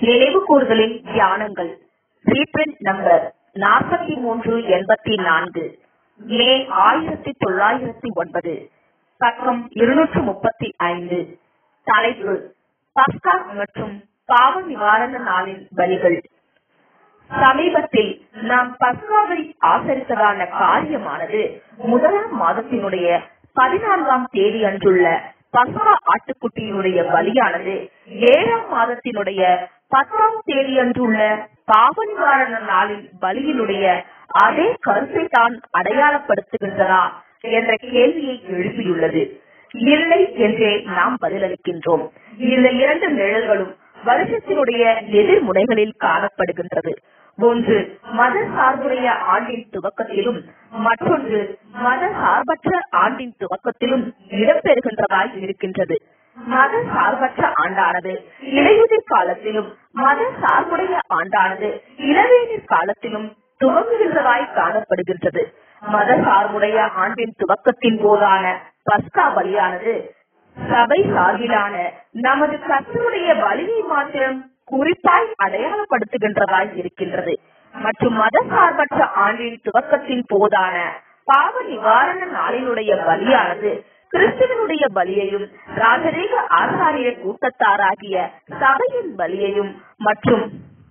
நினைவு கூறுதலின் தியானங்கள் reprint number நாற்பத்தி மூன்று எண்பத்தி நான்கு மே ஆயிரத்தி தொள்ளாயிரத்தி ஒன்பது பக்கம் இருநூற்று முப்பத்தி ஐந்து தலைப்பு பஸ்கா மற்றும் பாவ நிவாரண நாளின் பலிகள் சமீபத்தில் நாம் பஸ்காவை ஆசரித்ததான காரியமானது முதலாம் மாதத்தினுடைய பதினான்காம் தேதி அன்றுள்ள பஸ்கா ஆட்டுக்குட்டியினுடைய பலியானது ஏழாம் மாதத்தினுடைய பத்தாம் தேதி அன்றுள்ள பாவ நிவாரண நாளின் பலியினுடைய அதே கருத்தை தான் அடையாளப்படுத்துகின்றதா என்ற கேள்வியை எழுப்பியுள்ளது இல்லை என்றே நாம் பதிலளிக்கின்றோம் இந்த இரண்டு நிழல்களும் வருஷத்தினுடைய எதிர்முனைகளில் காணப்படுகின்றது ஒன்று மத சார்புடைய ஆண்டின் துவக்கத்திலும் மற்றொன்று மத சார்பற்ற ஆண்டின் துவக்கத்திலும் இடம்பெறுகின்றதாய் இருக்கின்றது மத சார்பற்ற ஆண்டானது இலையுதிர் காலத்திலும் மத சார்புடைய ஆண்டானது இளவேனிற் காலத்திலும் துவங்குகின்றதாய் காணப்படுகின்றது மத சார்புடைய ஆண்டின் துவக்கத்தின் போதான பஸ்கா பலியானது சபை சார்பிலான நமது கத்தருடைய பலியை மாத்திரம் குறிப்பாய் அடையாளப்படுத்துகின்றதாய் இருக்கின்றது மற்றும் மத சார்பற்ற ஆண்டின் துவக்கத்தின் போதான பாவ நிவாரண நாளினுடைய பலியானது கிறிஸ்துவனுடைய பலியையும் ராஜரீக ஆசாரிய கூட்டத்தாராகிய சபையின் பலியையும் மற்றும்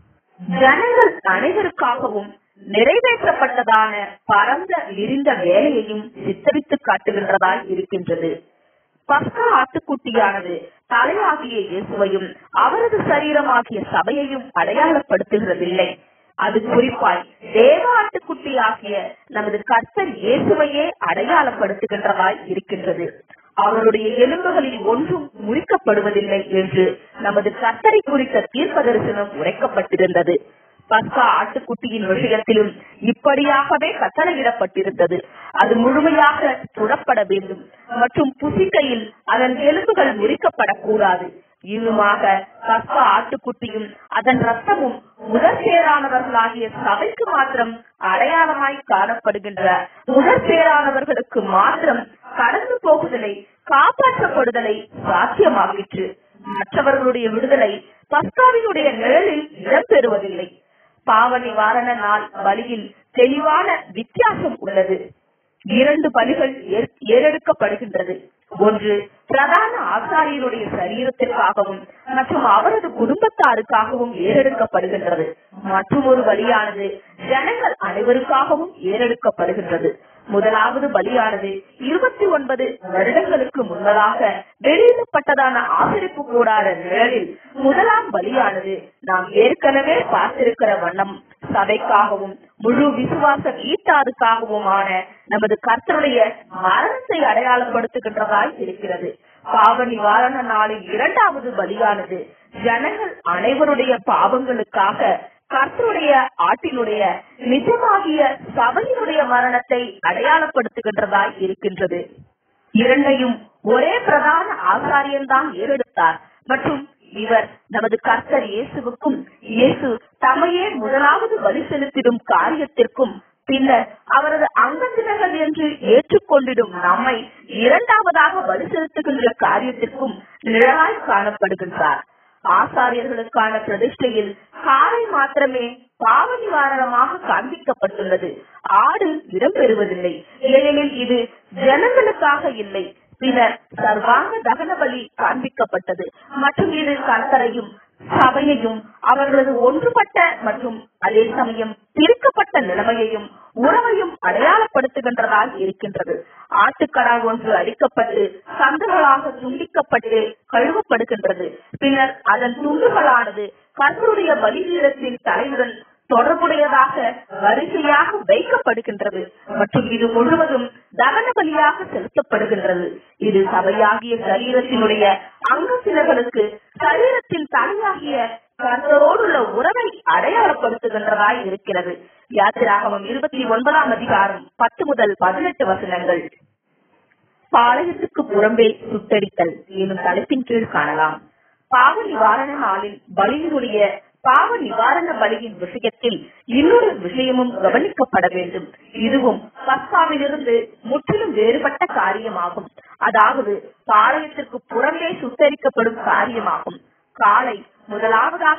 ஜனங்கள் அனைவருக்காகவும் நிறைவேற்றப்பட்டதான பரந்த விரிந்த வேலையையும் சித்தரித்து காட்டுகின்றதாய் இருக்கின்றது பஸ்கா ஆட்டுக்குட்டியானது தலையாகிய இயேசுவையும் அவரது சரீரமாகிய சபையையும் அடையாளப்படுத்துகிறதில்லை அது குறிப்பாய் தேவ ஆட்டுக்குட்டி ஆகிய நமது கர்த்தர் இயேசுவையே அடையாளப்படுத்துகின்றதாய் இருக்கின்றது அவருடைய எலும்புகளில் ஒன்றும் முறிக்கப்படுவதில்லை என்று நமது கர்த்தரை குறித்த தீர்க்க தரிசனம் உரைக்கப்பட்டிருந்தது பஸ்கா ஆட்டுக்குட்டியின் விஷயத்திலும் இப்படியாகவே கட்டளையிடப்பட்டிருந்தது அது முழுமையாக சுடப்பட வேண்டும் மற்றும் புசிக்கையில் அதன் எலும்புகள் முறிக்கப்படக்கூடாது இன்னுமாக பஸ்கா ஆட்டுக்குட்டியும் அதன் ரத்தமும் முதற் பேரானவர்களாகிய சபைக்கு மாத்திரம் அடையாளமாய் காணப்படுகின்ற முதற் பேரானவர்களுக்கு மாத்திரம் கடந்து போகுதலை காப்பாற்றப்படுதலை சாத்தியமாகிற்று மற்றவர்களுடைய விடுதலை பஸ்காவினுடைய நிழலில் இடம்பெறுவதில்லை பாவ நிவாரண நாள் பலியில் தெளிவான வித்தியாசம் உள்ளது இரண்டு பலிகள் ஏறெடுக்கப்படுகின்றது ஒன்று பிரதான ஆசாரியருடைய சரீரத்திற்காகவும் மற்றும் அவரது குடும்பத்தாருக்காகவும் ஏறெடுக்கப்படுகின்றது மற்றும் ஒரு பலியானது ஜனங்கள் அனைவருக்காகவும் ஏறெடுக்கப்படுகின்றது முதலாவது பலியானது இருபத்தி ஒன்பது வருடங்களுக்கு முன்னதாக வெளியிடப்பட்டதான ஆசிரிப்பு கூடாத நிழலில் முதலாம் பலியானது நாம் ஏற்கனவே பார்த்திருக்கிற வண்ணம் சபைக்காகவும் முழு விசுவாச வீட்டாருக்காகவுமான நமது கர்த்தருடைய மரணத்தை அடையாளப்படுத்துகின்றதாய் இருக்கிறது பாவ நிவாரண நாளின் இரண்டாவது பலியானது ஜனங்கள் அனைவருடைய பாவங்களுக்காக கர்த்தருடைய ஆட்டினுடைய நிஜமாகிய சபையினுடைய மரணத்தை அடையாளப்படுத்துகின்றதாய் இருக்கின்றது இரண்டையும் ஒரே பிரதான ஆசாரியன்தான் ஏறெடுத்தார் மற்றும் இவர் நமது கர்த்தர் இயேசுவுக்கும் இயேசு தமையே முதலாவது பலி செலுத்திடும் காரியத்திற்கும் பின்னர் அவரது அங்கத்தினர்கள் என்று ஏற்றுக்கொண்டிடும் நம்மை இரண்டாவதாக பலி செலுத்துகின்ற காரியத்திற்கும் நிழலாய் காணப்படுகின்றார் ஆசாரியர்களுக்கான பிரதிஷ்டையில் காலை மாத்திரமே பாவ நிவாரணமாக காண்பிக்கப்பட்டுள்ளது ஆடு இடம்பெறுவதில்லை ஏனெனில் இது ஜனங்களுக்காக இல்லை பின்னர் சர்வாங்க தகன பலி காண்பிக்கப்பட்டது மற்றும் இது கர்த்தரையும் சபையையும் அவர்களது ஒன்றுபட்ட மற்றும் அதே சமயம் பிரிக்கப்பட்ட நிலைமையையும் உறவையும் அடையாளப்படுத்துகின்றதால் இருக்கின்றது ஆட்டுக்கடா ஒன்று அடிக்கப்பட்டு சந்துகளாக துண்டிக்கப்பட்டு கழுவப்படுகின்றது பின்னர் அதன் துண்டுகளானது கர்த்தருடைய பலிபீடத்தின் தலையுடன் தொடர்புடையதாக வரிசையாக வைக்கப்படுகின்றது மற்றும் இது முழுவதும் தகன பலியாக செலுத்தப்படுகின்றது இது சபையாகிய சரீரத்தினுடைய அங்கத்தினர்களுக்கு சரீரத்தின் தலையாகிய கர்த்தரோடுள்ள உறவை அடையாளப்படுத்துகின்றதாய் இருக்கிறது யாத்திராகமம் இருபத்தி ஒன்பதாம் அதிகாரம் பத்து முதல் பதினெட்டு வசனங்கள் பாளையத்துக்கு புறம்பே சுட்டரித்தல் எனும் தலைப்பின் கீழ் காணலாம் பாவ நிவாரண நாளில் பலியினுடைய பாவ நிவாரண பலியின் விஷயத்தில் இன்னொரு விஷயமும் கவனிக்கப்பட வேண்டும் இதுவும் பஸ்காவிலிருந்து முற்றிலும் வேறுபட்ட காரியமாகும் அதாவது பாளையத்திற்கு புறம்பே சுத்தரிக்கப்படும் காரியமாகும் காலை முதலாவதாக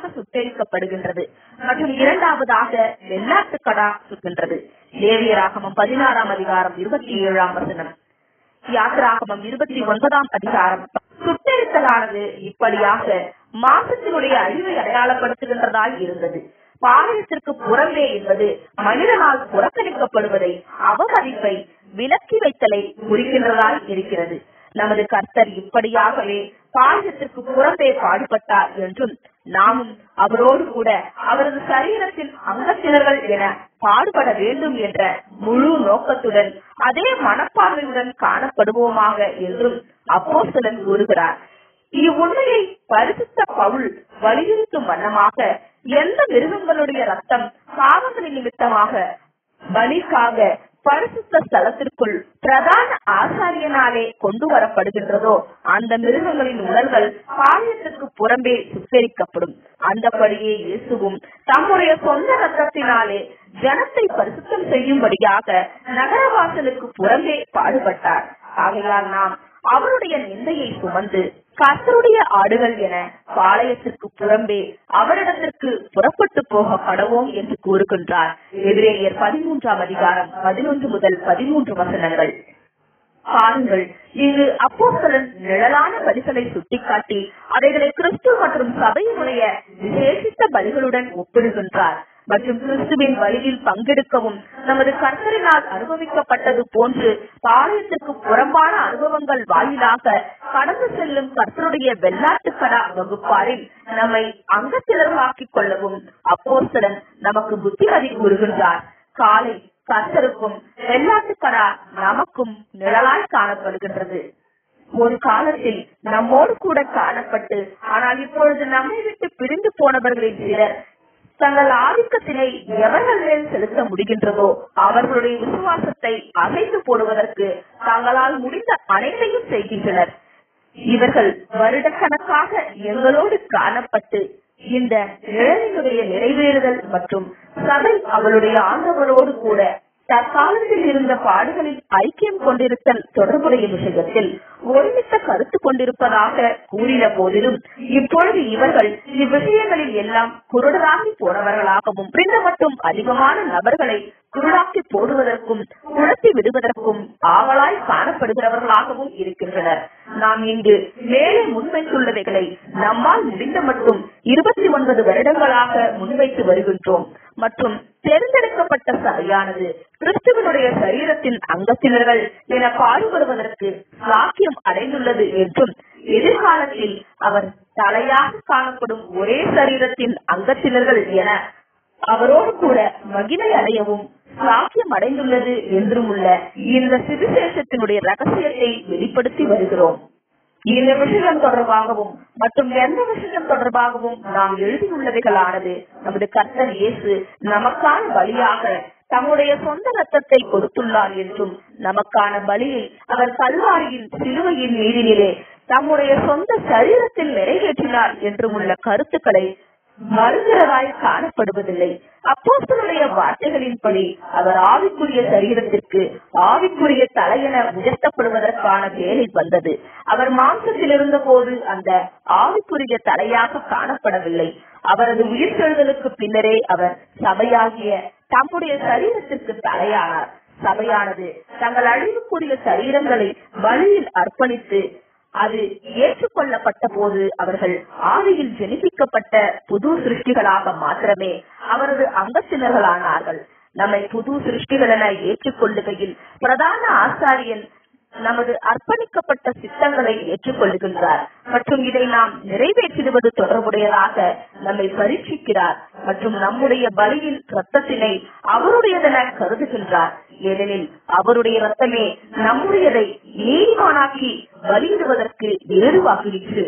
முழுமையாக சுட்டெரிக்கப்படுகின்றது மற்றும் இரண்டாவதாக வெள்ளாட்டுக்கடா சுகின்றது லேவியராகமம் பதினாறாம் அதிகாரம் இருபத்தி ஏழாம் வசனம் யாத்திராகமம் இருபத்தி ஒன்பதாம் அதிகாரம் சுட்டெரித்தலானது இப்படியாக மாசத்தினுடைய அழிவை அடையாளப்படுத்துகின்றதாய் இருந்தது பாளையத்திற்கு புறம்பே என்பது மனிதனால் புறக்கணிக்கப்படுவதை அவமதிப்பை விலக்கி வைத்தலை குறிக்கின்றதாய் இருக்கிறது நமது கர்த்தர் இப்படியாகவே பாளையத்திற்கு புறம்பே பாடுபட்டார் என்றும் நாமும் அவரோடு கூட அவரது சரீரத்தின் அங்கத்தினர்கள் என பாடுபட வேண்டும் என்ற முழு நோக்கத்துடன் அதே மனப்பான்மையுடன் காணப்படுவோமாக என்றும் அப்போஸ்தலன் கூறுகிறார் இவ்வுண்மையை பரிசுத்த பவுல் வலியுறுத்தும் வண்ணமாக எந்த மிருகங்களுடைய ரத்தம் பாவங்களின் நிமித்தமாக பலிக்காக பரிசுத்த ஸ்தலத்திற்குள் பிரதான ஆசாரியனாலே கொண்டு வரப்படுகின்றதோ அந்த மிருகங்களின் உடல்கள் பாளையத்திற்கு புறம்பே சுத்தரிக்கப்படும் அந்தபடியே இயேசுவும் தம்முடைய சொந்த ரத்தத்தினாலே ஜனத்தை பரிசுத்தம் செய்யும்படியாக நகரவாசலுக்கு புறம்பே பாடுபட்டார் ஆகையால் நாம் அவருடைய நிந்தையை சுமந்து கர்த்தருடைய ஆடுகள் என பாளையத்திற்கு புறம்பே அவரிடத்திற்கு புறப்பட்டு போக கடவோம் என்று கூறுகின்றார் எதிரேயர் பதிமூன்றாம் அதிகாரம் பதினொன்று முதல் பதிமூன்று வசனங்கள் பாருங்கள் இங்கு அப்போஸ்தலன் நிழலான பலிகளை சுட்டிக்காட்டி அவைகளை கிறிஸ்து மற்றும் சபையினுடைய விசேஷித்த பலிகளுடன் ஒப்பிடுகின்றார் மற்றும் கிறிஸ்துவின் வழியில் பங்கெடுக்கவும் நமது கர்த்தரினால் அனுபவிக்கப்பட்டது போன்று பாளையத்திற்கு புறம்பான அனுபவங்கள் வாயிலாக கடந்து செல்லும் கர்த்தருடைய வெள்ளாட்டுக்கடா வகுப்பாரில் நம்மை அங்கத்தினர்களாக்கிக் கொள்ளவும் அப்போஸ்தலன் நமக்கு புத்திமதி கூறுகின்றார் காலை கர்த்தருக்கும் வெள்ளாட்டுக்கடா நமக்கும் நிழலாய் காணப்படுகின்றது ஒரு காலத்தில் நம்மோடு கூட காணப்பட்டு ஆனால் இப்பொழுது நம்மை விட்டு பிரிந்து போனவர்களில் சிலர் தங்கள் ஆதிக்கத்தினை எவர்கள் மேல் செலுத்த முடிகின்றதோ அவர்களுடைய விசுவாசத்தை அசைத்து போடுவதற்கு தங்களால் முடிந்த அனைத்தையும் செய்கின்றனர் இவர்கள் வருடக்கணக்காக எங்களோடு காணப்பட்டு இந்த நிழலினுடைய நிறைவேறுதல் மற்றும் சபை அவளுடைய ஆண்டவரோடு கூட தற்காலத்தில் இருந்த பாடுகளில் ஐக்கியம் கொண்டிருத்தல் தொடர்புடைய விஷயத்தில் ஒருமித்த கருத்து கொண்டிருப்பதாக கூறின போதிலும் இப்பொழுது இவர்கள் இவ்விஷயங்களில் எல்லாம் குருடராகி போனவர்களாகவும் பின்ன மட்டும் அதிகமான நபர்களை குருடாக்கி போடுவதற்கும் குழப்பி விடுவதற்கும் ஆவலாய் காணப்படுகிறவர்களாகவும் இருக்கின்றனர் நாம் இங்கு மேலே முன்வைத்துள்ளவைகளை நம்மால் முடிந்த மட்டும் இருபத்தி ஒன்பது வருடங்களாக முன்வைத்து வருகின்றோம் மற்றும் தேர்ந்தெடுக்கப்பட்ட சபையானது கிறிஸ்துவனுடைய சரீரத்தின் அங்கத்தினர்கள் என பாடுபடுவதற்கு சாக்கியம் அடைந்துள்ளது என்றும் எதிர்காலத்தில் அவர் தலையாக காணப்படும் ஒரே சரீரத்தின் அங்கத்தினர்கள் என அவரோடு கூட மகிழை அடையவும் சாக்கியம் அடைந்துள்ளது என்றும் உள்ள இந்த சிறுசேஷத்தினுடைய ரகசியத்தை வெளிப்படுத்தி வருகிறோம் இந்த விஷயம் தொடர்பாகவும் மற்றும் எந்த விஷயம் தொடர்பாகவும் நாம் எழுதியுள்ளவைகளானது நமது கர்த்தர் இயேசு நமக்கான பலியாக தம்முடைய சொந்த ரத்தத்தை கொடுத்துள்ளார் என்றும் நமக்கான பலியை அவர் கல்வாரியின் சிலுவையின் மீதினிலே தம்முடைய சொந்த சரீரத்தில் நிறைவேற்றினார் என்றும் உள்ள கருத்துக்களை மறுகிறதாய் காணப்படுவதில்லை அப்போஸ்தலனுடைய வார்த்தைகளின்படி அவர் ஆவிக்குரிய சரீரத்திற்கு ஆவிக்குரிய தலையென உயர்த்தப்படுவதற்கான வேலை வந்தது அவர் மாம்சத்தில் இருந்த போது அந்த ஆவிக்குரிய தலையாக காணப்படவில்லை அவரது உயிர்த்தெழுதலுக்கு பின்னரே அவர் சபையாகிய தம்முடைய சரீரத்திற்கு தலையானார் சபையானது தங்கள் அழிவுக்குரிய சரீரங்களை வழியில் அர்ப்பணித்து அது ஏற்றுக்கொள்ளப்பட்ட போது அவர்கள் ஆவியில் ஜெனிப்பிக்கப்பட்ட புது சிருஷ்டிகளாக மாத்திரமே அவரது அங்கத்தினர்களானார்கள் நம்மை புது சிருஷ்டிகள் என ஏற்றுக்கொள்ளுகையில் பிரதான ஆசாரியன் நமது அர்ப்பணிக்கப்பட்ட சித்தங்களை ஏற்றுக்கொள்ளுகின்றார் மற்றும் இதை நாம் நிறைவேற்றிடுவது தொடர்புடையதாக நம்மை பரீட்சிக்கிறார் மற்றும் நம்முடைய பலியின் ரத்தத்தினை அவருடையதென கருதுகின்றார் ஏனெனில் அவருடைய ரத்தமே நம்முடையதை நீதிமானாக்கி பலியிடுவதற்கு ஏதுவாகிற்று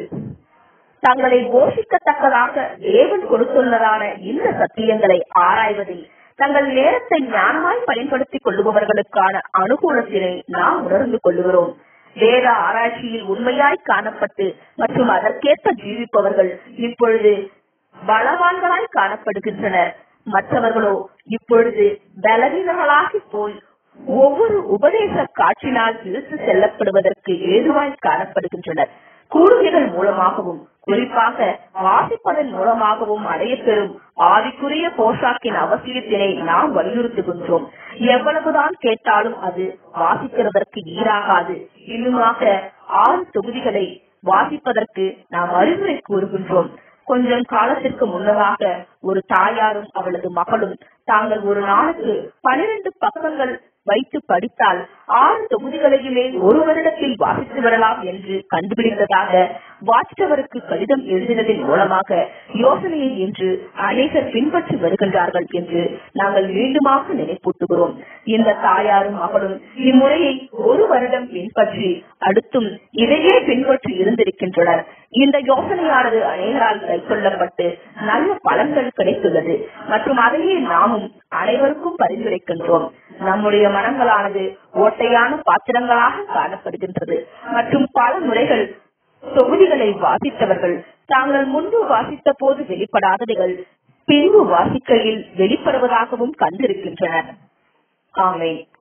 தங்களை போஷிக்கத்தக்கதாக தேவன் கொடுத்துள்ளதான இந்த சத்தியங்களை ஆராய்வதில் தங்கள் நேரத்தை ஞானமாய் பயன்படுத்திக் கொள்ளுபவர்களுக்கான அனுகூலத்தினை நாம் உணர்ந்து கொள்ளுகிறோம் வேத ஆராய்ச்சியில் உண்மையாய் காணப்பட்டு மற்றும் அதற்கேற்ப ஜீவிப்பவர்கள் இப்பொழுது பலவான்களாய் காணப்படுகின்றனர் மற்றவர்களோ இப்பொழுது பலவீனங்களாகி போய் ஒவ்வொரு உபதேச காட்சினால் இழுத்து செல்லப்படுவதற்கு ஏதுவாய் காணப்படுகின்றனர் கூடுகைகள் மூலமாகவும் குறிப்பாக வாசிப்பதன் மூலமாகவும் அடையப்பெறும் ஆவிக்குரிய போஷாக்கின் அவசியத்தினை நாம் வலியுறுத்துகின்றோம் எவ்வளவுதான் கேட்டாலும் அது வாசிக்கிறதற்கு ஈடாகாது இன்னுமாக ஆறு தொகுதிகளை வாசிப்பதற்கு நாம் அறிவுரை கூறுகின்றோம் கொஞ்சம் காலத்திற்கு முன்னதாக ஒரு தாயாரும் அவளது மகளும் தாங்கள் ஒரு நாளுக்கு பனிரெண்டு பக்கங்கள் வைத்து படித்தால் ஆறு தொகுதிகளையுமே ஒரு வருடத்தில் வாசித்து விடலாம் என்று கண்டுபிடித்ததாக வாட்சவருக்கு கடிதம் எழுதினதன் மூலமாக யோசனையை என்று அநேகர் பின்பற்றி வருகின்றார்கள் என்று நாங்கள் மீண்டுமாக நினைப்பூட்டுகிறோம் இந்த தாயாரும் மகளும் இம்முறையை ஒரு வருடம் பின்பற்றி அடுத்தும் இதையே பின்பற்றி இருந்திருக்கின்றனர் இந்த யோசனையானது அநேகரால் கைக்கொள்ளப்பட்டு நல்ல பலன்கள் கிடைத்துள்ளது மற்றும் அதையே நாமும் அனைவருக்கும் பரிந்துரைக்கின்றோம் நம்முடைய மனங்களானது ஓட்டையான பாத்திரங்களாக காணப்படுகின்றது மற்றும் பல முறைகள் தொகுதிகளை வாசித்தவர்கள் தாங்கள் முன்பு வாசித்த போது வெளிப்படாதவைகள் பின்பு வாசிக்கையில் வெளிப்படுவதாகவும் கண்டிருக்கின்றனர் ஆமை